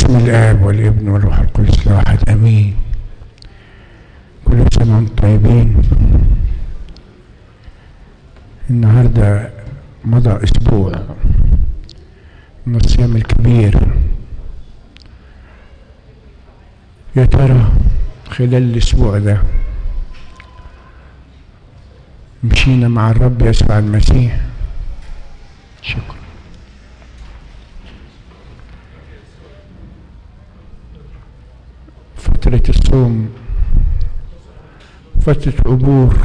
باسم الآب والابن والروح القدس الواحد أمين كل سنة وانتم طيبين النهاردة مضى أسبوع من الصيام الكبير يا ترى خلال الأسبوع ده مشينا مع الرب يسوع المسيح شكرا فترة الصوم فترة عبور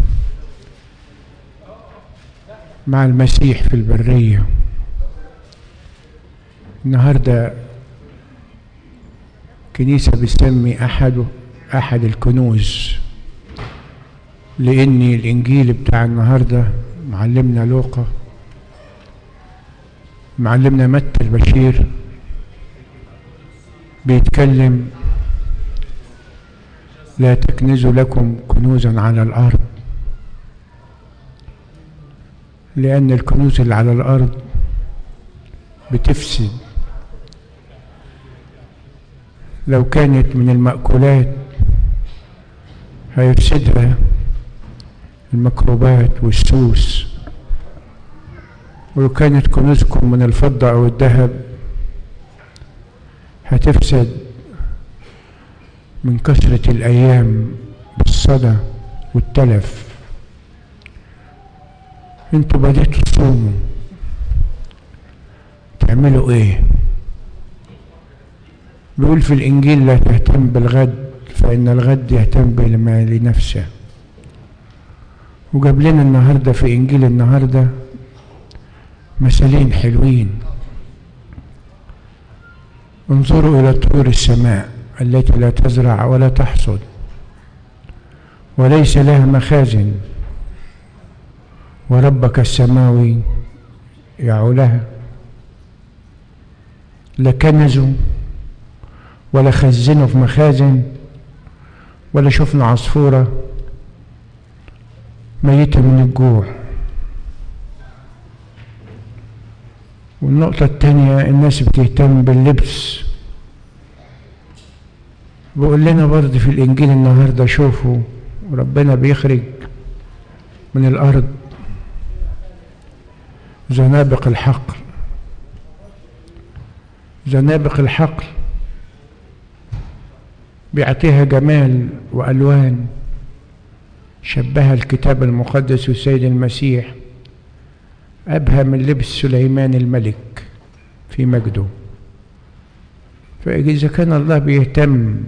مع المسيح في البرية النهاردة كنيسة بتسمي أحد أحد الكنوز لأن الإنجيل بتاع النهاردة معلمنا لوقا معلمنا متى البشير بيتكلم لا تكنزوا لكم كنوزا على الأرض لأن الكنوز اللي على الأرض بتفسد لو كانت من المأكولات هيفسدها الميكروبات والسوس ولو كانت كنوزكم من الفضة أو الذهب هتفسد من كثرة الأيام بالصدى والتلف انتوا بديتوا تصوموا تعملوا ايه بيقول في الإنجيل لا تهتم بالغد فإن الغد يهتم بما لنفسه وجاب لنا النهارده في إنجيل النهارده مثلين حلوين انظروا إلى طيور السماء التي لا تزرع ولا تحصد وليس لها مخازن وربك السماوي يعولها لا كنزوا ولا خزنوا في مخازن ولا شفنا عصفورة ميتة من الجوع والنقطة التانية الناس بتهتم باللبس بيقول لنا برضه في الإنجيل النهاردة شوفوا ربنا بيخرج من الأرض زنابق الحقل زنابق الحقل بيعطيها جمال وألوان شبهها الكتاب المقدس والسيد المسيح أبهى من لبس سليمان الملك في مجده فإذا كان الله بيهتم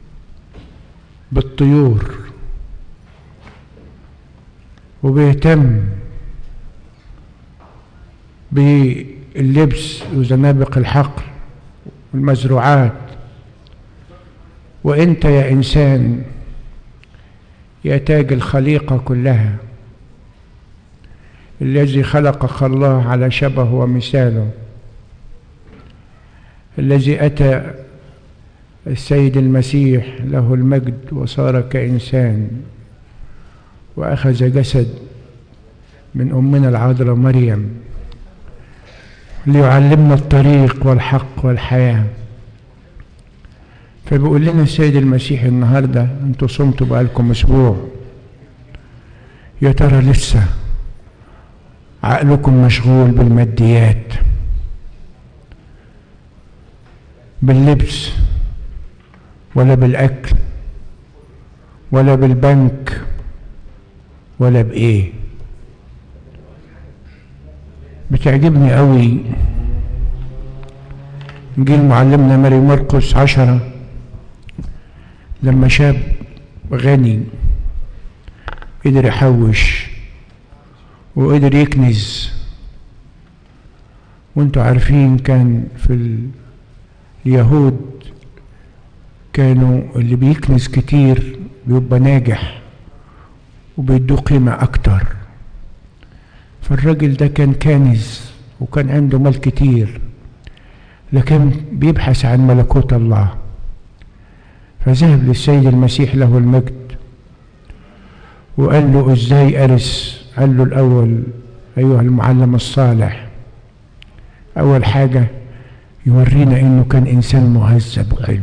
بالطيور وبيهتم باللبس وزنابق الحقل والمزروعات وانت يا انسان يا تاج الخليقه كلها الذي خلقك الله على شبهه ومثاله الذي اتى السيد المسيح له المجد وصار كإنسان وأخذ جسد من أمنا العذراء مريم ليعلمنا الطريق والحق والحياة فبيقول لنا السيد المسيح النهاردة انتوا صمتوا بقالكم أسبوع يا ترى لسه عقلكم مشغول بالماديات باللبس ولا بالأكل ولا بالبنك ولا بإيه بتعجبني قوي إنجيل معلمنا ماري مرقس عشرة لما شاب غني قدر يحوش وقدر يكنز وانتوا عارفين كان في اليهود كانوا اللي بيكنز كتير بيبقى ناجح وبيدوه قيمة أكتر فالراجل ده كان كانز وكان عنده مال كتير لكن بيبحث عن ملكوت الله فذهب للسيد المسيح له المجد وقال له ازاي ارث قال له الاول ايها المعلم الصالح اول حاجه يورينا انه كان انسان مهذب وحلو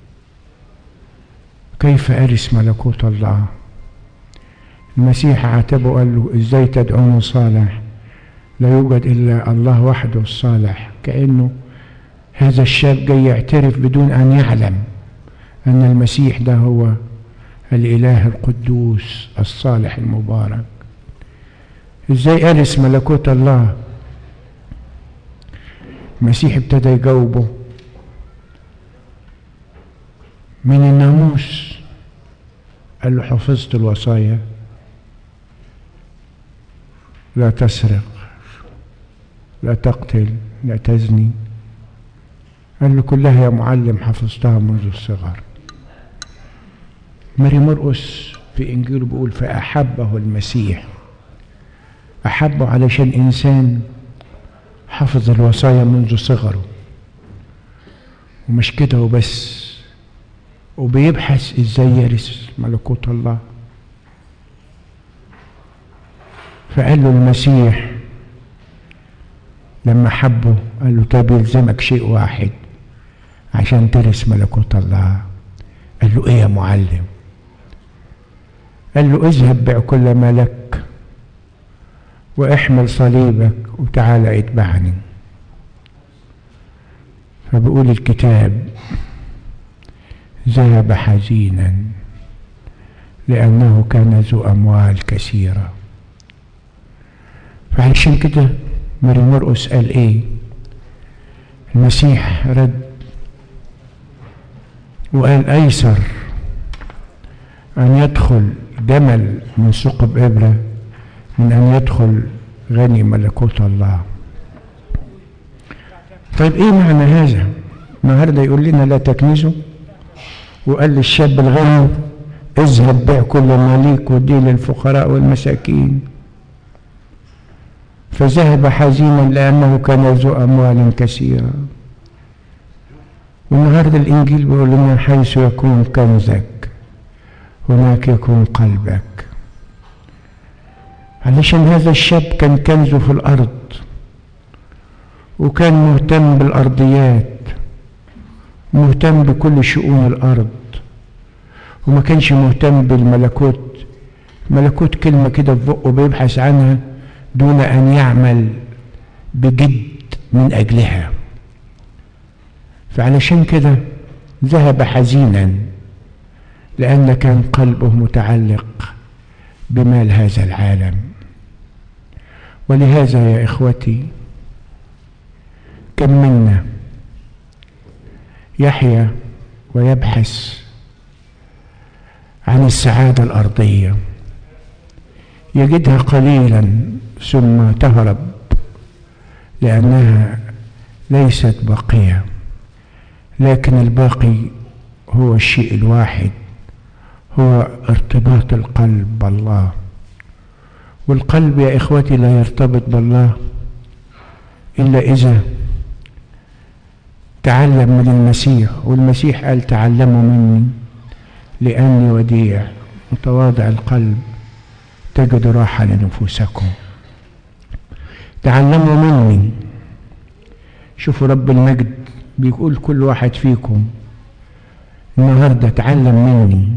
كيف ارث ملكوت الله المسيح عاتبه قال له ازاي تدعوني صالح لا يوجد الا الله وحده الصالح كانه هذا الشاب جاي يعترف بدون ان يعلم ان المسيح ده هو الاله القدوس الصالح المبارك ازاي ارث ملكوت الله المسيح ابتدى يجاوبه من الناموس قال له حفظت الوصايا لا تسرق لا تقتل لا تزني قال له كلها يا معلم حفظتها منذ الصغر ماري مرقس في انجيله بيقول فاحبه المسيح احبه علشان انسان حفظ الوصايا منذ صغره ومش كده وبس وبيبحث ازاي يرث ملكوت الله فقال له المسيح لما حبه قال له طب يلزمك شيء واحد عشان ترث ملكوت الله قال له ايه يا معلم قال له اذهب بع كل ما لك واحمل صليبك وتعالى اتبعني فبيقول الكتاب ذهب حزينا لأنه كان ذو أموال كثيرة فعشان كده ماري مرقس قال إيه المسيح رد وقال أيسر أن يدخل جمل من ثقب إبرة من أن يدخل غني ملكوت الله طيب إيه معنى هذا النهارده يقول لنا لا تكنزوا وقال للشاب الغني اذهب بيع كل ما ليك وديه للفقراء والمساكين فذهب حزينا لأنه كان ذو أموال كثيرة والنهارده الإنجيل بيقول لنا حيث يكون كنزك هناك يكون قلبك علشان هذا الشاب كان كنزه في الأرض وكان مهتم بالأرضيات مهتم بكل شؤون الأرض وما كانش مهتم بالملكوت ملكوت كلمة كده في بقه بيبحث عنها دون أن يعمل بجد من أجلها فعلشان كده ذهب حزينا لأن كان قلبه متعلق بمال هذا العالم ولهذا يا إخوتي كم منا يحيا ويبحث عن السعادة الأرضية يجدها قليلا ثم تهرب لأنها ليست باقية لكن الباقي هو الشيء الواحد هو ارتباط القلب بالله والقلب يا إخوتي لا يرتبط بالله إلا إذا تعلم من المسيح والمسيح قال تعلموا مني لأني وديع متواضع القلب تجد راحة لنفوسكم تعلموا مني شوفوا رب المجد بيقول كل واحد فيكم النهاردة تعلم مني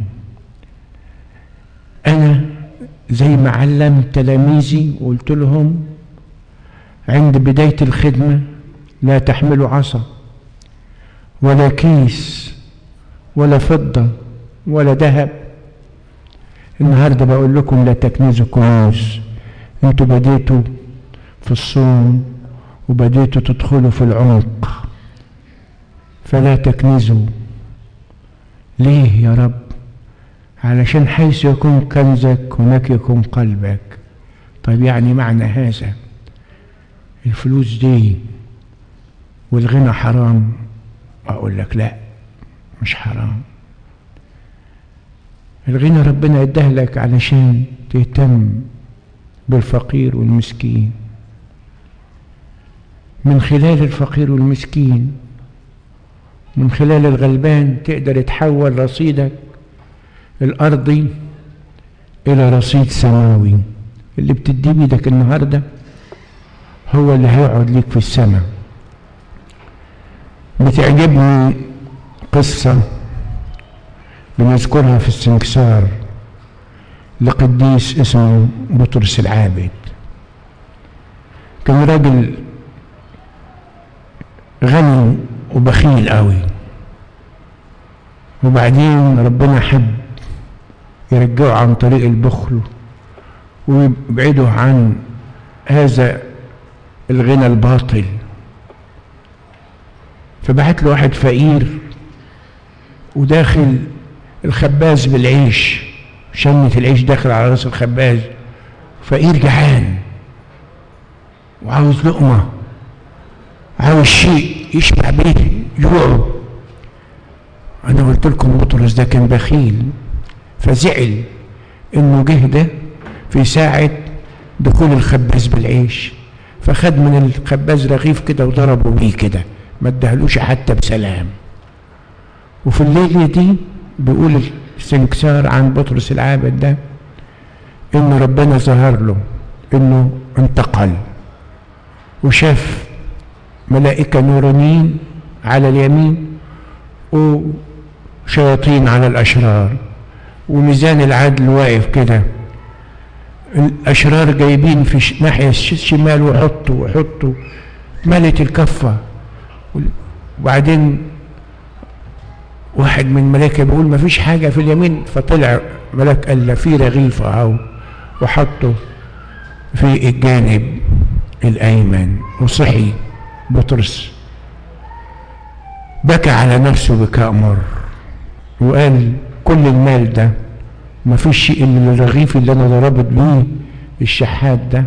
أنا زي ما علمت تلاميذي وقلت لهم عند بداية الخدمة لا تحملوا عصا ولا كيس ولا فضة ولا ذهب النهارده بقول لكم لا تكنزوا كنوز انتوا بديتوا في الصوم وبديتوا تدخلوا في العمق فلا تكنزوا ليه يا رب علشان حيث يكون كنزك هناك يكون قلبك طيب يعني معنى هذا الفلوس دي والغنى حرام اقول لك لا مش حرام الغنى ربنا اداه لك علشان تهتم بالفقير والمسكين من خلال الفقير والمسكين من خلال الغلبان تقدر تحول رصيدك الأرضي إلى رصيد سماوي اللي بتديه بيدك النهاردة هو اللي هيقعد ليك في السماء بتعجبني قصة بنذكرها في السنكسار لقديس اسمه بطرس العابد كان راجل غني وبخيل قوي وبعدين ربنا حب يرجعه عن طريق البخل ويبعده عن هذا الغنى الباطل فبعت له واحد فقير وداخل الخباز بالعيش شنة العيش داخل على راس الخباز فقير جعان وعاوز لقمة عاوز شيء يشبع بيه جوعه أنا قلت لكم بطرس ده كان بخيل فزعل إنه جه ده في ساعة دخول الخباز بالعيش فخد من الخباز رغيف كده وضربه بيه كده ما ادهلوش حتى بسلام وفي الليلة دي بيقول السنكسار عن بطرس العابد ده إن ربنا ظهر له إنه انتقل وشاف ملائكة نورانيين على اليمين وشياطين على الأشرار وميزان العدل واقف كده الأشرار جايبين في ناحية الشمال وحطوا وحطوا ملت الكفة وبعدين واحد من الملائكة بيقول ما فيش حاجة في اليمين فطلع ملاك قال لا في رغيف اهو وحطه في الجانب الأيمن وصحي بطرس بكى على نفسه بكاء مر وقال كل المال ده ما فيش شيء الا الرغيف اللي انا ضربت بيه الشحات ده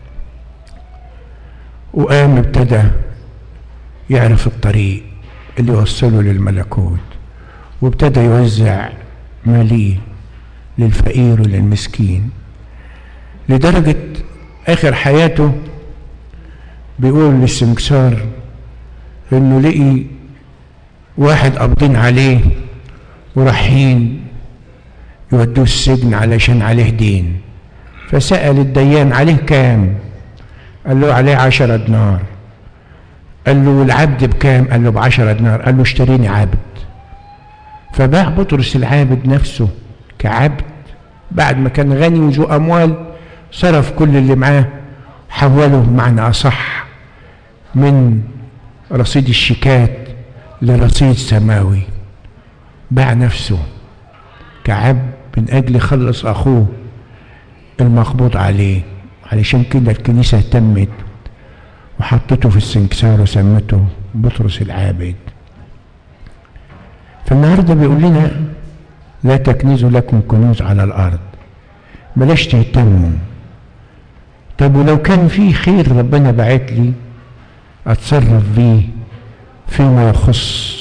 وقام ابتدى يعرف الطريق اللي يوصله للملكوت وابتدى يوزع ماليه للفقير وللمسكين لدرجة آخر حياته بيقول للسمكسار إنه لقي واحد قابضين عليه ورايحين يودوه السجن علشان عليه دين فسأل الديان عليه كام قال له عليه عشرة دينار قال له العبد بكام قال له بعشرة دينار قال له اشتريني عبد فباع بطرس العابد نفسه كعبد بعد ما كان غني وذو أموال صرف كل اللي معاه حوله معنى أصح من رصيد الشيكات لرصيد سماوي باع نفسه كعبد من أجل يخلص أخوه المقبوض عليه علشان كده الكنيسة اهتمت وحطته في السنكسار وسمته بطرس العابد فالنهارده بيقول لنا لا تكنزوا لكم كنوز على الارض بلاش تهتموا طب ولو كان في خير ربنا بعت لي اتصرف بيه فيما يخص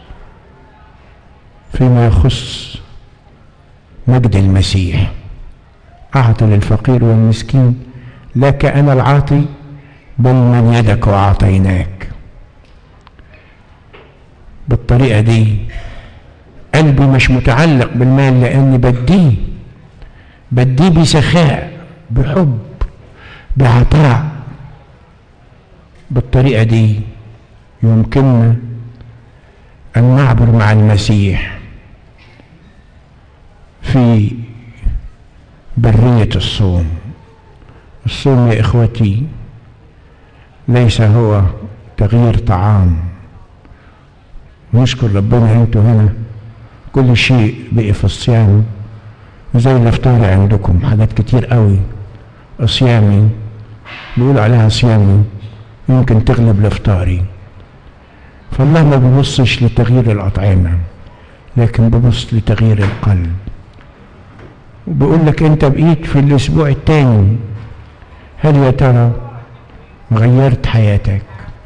فيما يخص مجد المسيح اعطي للفقير والمسكين لك انا العاطي بل من يدك واعطيناك بالطريقه دي قلبي مش متعلق بالمال لاني بديه بديه بسخاء بحب بعطاء بالطريقه دي يمكننا ان نعبر مع المسيح في بريه الصوم الصوم يا اخوتي ليس هو تغيير طعام نشكر ربنا انتوا هنا كل شيء بقي في الصيام زي الافطار عندكم حاجات كتير قوي صيامي بيقولوا عليها صيامي يمكن تغلب الافطاري فالله ما بيبصش لتغيير الاطعمه لكن بيبص لتغيير القلب وبيقول لك انت بقيت في الاسبوع الثاني هل يا ترى غيرت حياتك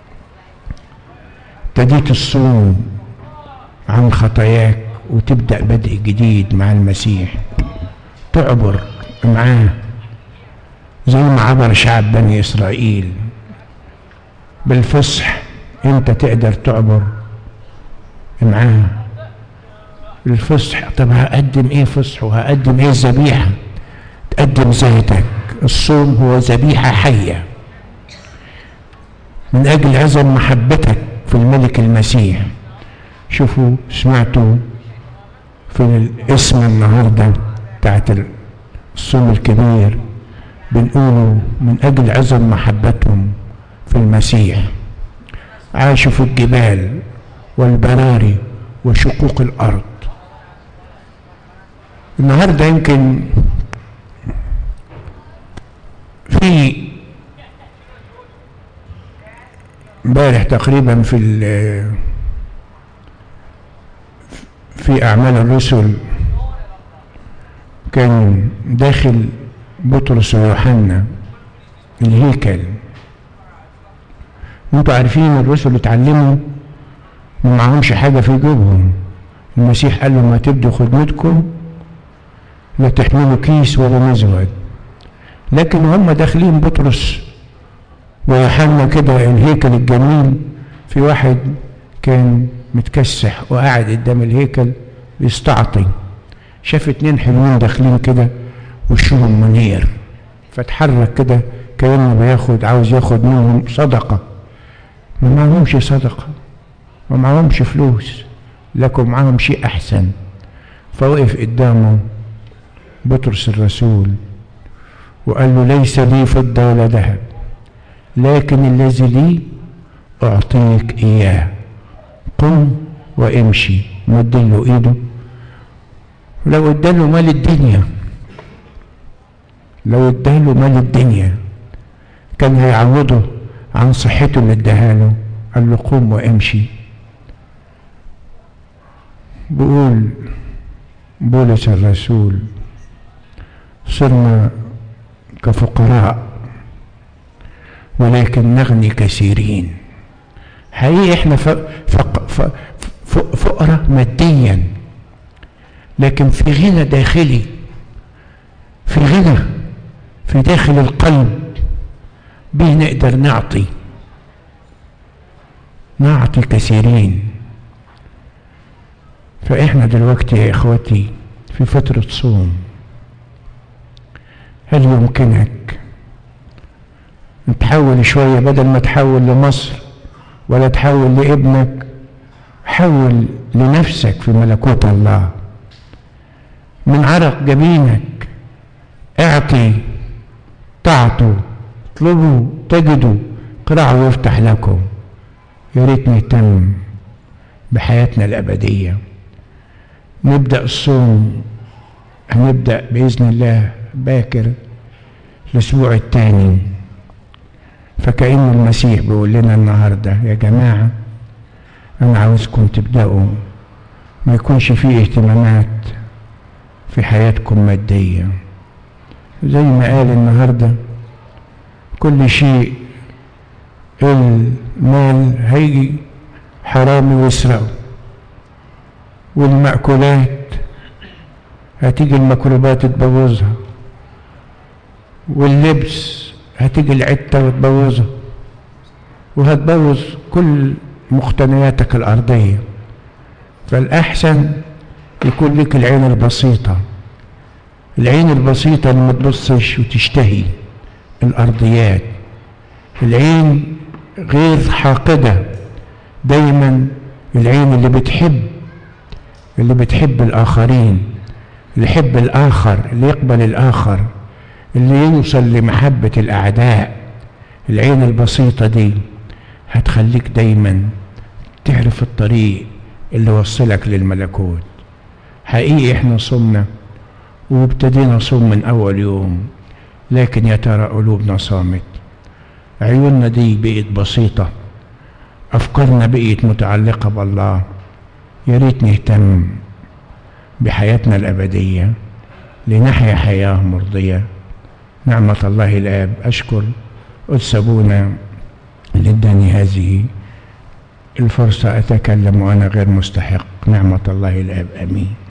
ابتديت الصوم عن خطاياك وتبدأ بدء جديد مع المسيح تعبر معاه زي ما عبر شعب بني إسرائيل بالفصح انت تقدر تعبر معاه الفصح طب هقدم ايه فصح وهقدم ايه ذبيحة تقدم ذاتك الصوم هو ذبيحة حية من أجل عظم محبتك في في الملك المسيح شوفوا سمعتوا في الاسم النهارده بتاعت الصوم الكبير بنقوله من اجل عظم محبتهم في المسيح عاشوا في الجبال والبراري وشقوق الارض النهارده يمكن في امبارح تقريبا في في اعمال الرسل كان داخل بطرس ويوحنا الهيكل وانتوا عارفين الرسل اتعلموا ما معهمش حاجه في جيبهم المسيح قال لهم ما تبدوا خدمتكم لا تحملوا كيس ولا مزود لكن هم داخلين بطرس ويوحنا كده الهيكل الجميل في واحد كان متكسح وقاعد قدام الهيكل بيستعطي شاف اتنين حلوين داخلين كده وشهم منير فاتحرك كده كانه بياخد عاوز ياخد منهم صدقه ما معهمش صدقه ما معهمش فلوس لكن معاهم شيء احسن فوقف قدامه بطرس الرسول وقال له ليس لي فضه ولا ذهب لكن الذي لي اعطيك اياه قم وامشي مد له ايده لو اداله مال الدنيا لو اداله مال الدنيا كان هيعوضه عن صحته اللي اداها له قال له قوم وامشي بيقول بولس الرسول صرنا كفقراء ولكن نغني كثيرين حقيقي احنا فقراء ماديا لكن في غنى داخلي في غنى في داخل القلب به نقدر نعطي نعطي كثيرين فاحنا دلوقتي يا اخوتي في فترة صوم هل يمكنك تحول شوية بدل ما تحول لمصر ولا تحول لابنك حول لنفسك في ملكوت الله من عرق جبينك اعطي تعطوا اطلبوا تجدوا قرعوا يفتح لكم يا ريت نهتم بحياتنا الأبدية نبدأ الصوم هنبدأ بإذن الله باكر الأسبوع الثاني فكأن المسيح بيقول لنا النهارده يا جماعة أنا عاوزكم تبدأوا ما يكونش فيه اهتمامات في حياتكم مادية زي ما قال النهارده كل شيء المال هيجي حرامي ويسرقه والمأكولات هتيجي الميكروبات تبوظها واللبس هتيجي العتة وتبوظها وهتبوظ كل مقتنياتك الأرضية فالأحسن يكون لك العين البسيطة العين البسيطة اللي ما تبصش وتشتهي الأرضيات العين غير حاقدة دايما العين اللي بتحب اللي بتحب الآخرين اللي يحب الآخر اللي يقبل الآخر اللي يوصل لمحبة الأعداء العين البسيطة دي هتخليك دايما تعرف الطريق اللي وصلك للملكوت حقيقي احنا صمنا وابتدينا صوم من أول يوم لكن يا ترى قلوبنا صامت عيوننا دي بقت بسيطة أفكارنا بقت متعلقة بالله يا ريت نهتم بحياتنا الأبدية لنحيا حياة مرضية نعمة الله الآب أشكر قدس أبونا اللي اداني هذه الفرصة أتكلم وأنا غير مستحق نعمة الله الآب آمين